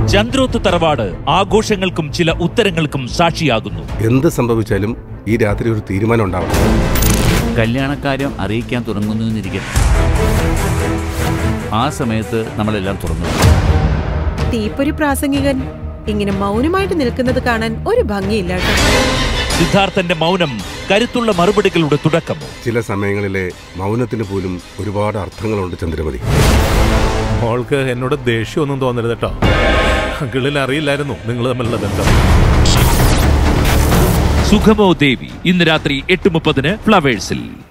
ചന്ദ്രോത്ത് തറവാട് ആഘോഷങ്ങൾക്കും ചില ഉത്തരങ്ങൾക്കും സാക്ഷിയാകുന്നു എന്ത് സംഭവിച്ചാലും ഈ രാത്രി ഒരു തീരുമാനം ഉണ്ടാവണം കല്യാണക്കാര്യം അറിയിക്കാൻ തുടങ്ങുന്നുവെന്നിരിക്കട്ടെ ആ സമയത്ത് നമ്മളെല്ലാം തുറന്നു തീപ്പൊരി പ്രാസംഗികൻ ഇങ്ങനെ മൗനമായിട്ട് നിൽക്കുന്നത് കാണാൻ ഒരു ഭംഗിയില്ല കേട്ടോ സിദ്ധാർത്ഥന്റെ മൗനം കരുത്തുള്ള മറുപടികളുടെ തുടക്കം ചില സമയങ്ങളിലെ മൗനത്തിന് പോലും ഒരുപാട് അർത്ഥങ്ങളുണ്ട് ചന്ദ്രമതി മോൾക്ക് എന്നോട് ദേഷ്യമൊന്നും തോന്നരുത് കേട്ടോ അങ്കിളിൽ അറിയില്ലായിരുന്നു നിങ്ങൾ തമ്മിലുള്ള ബന്ധം സുഖമോ ദേവി ഇന്ന് രാത്രി എട്ട് മുപ്പതിന് ഫ്ലവേഴ്സിൽ